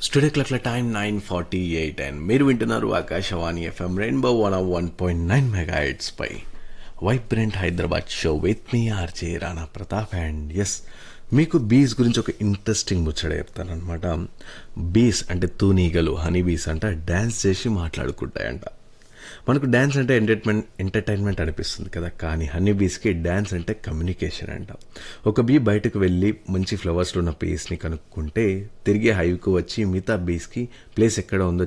studio క్లాక్ల time nine forty eight and మీరు వింటున్నారు Akashvani FM rainbow one one point nine mega pie vibrant Hyderabad show with me RJ Rana Pratap and S మీకు bees గురించి ఒక interesting ముచ్చట చెప్తానమాట బీస్ అంటే తూనీగలు హనీ బీస్ అంటే డ్యాన్స్ చేసి మాట్లాడుకుంటాయంట మనకు డ్యాన్స్ అంటే ఎంటర్టైన్మెంట్ ఎంటర్టైన్మెంట్ అనిపిస్తుంది కదా కానీ హనీ బీస్కి డ్యాన్స్ అంటే కమ్యూనికేషన్ అంట ఒక బీ బయటకు వెళ్ళి మంచి ఫ్లవర్స్లో ఉన్న ప్లేస్ని కనుక్కుంటే తిరిగి హైవ్కు వచ్చి మిగతా బీస్కి ప్లేస్ ఎక్కడ ఉందో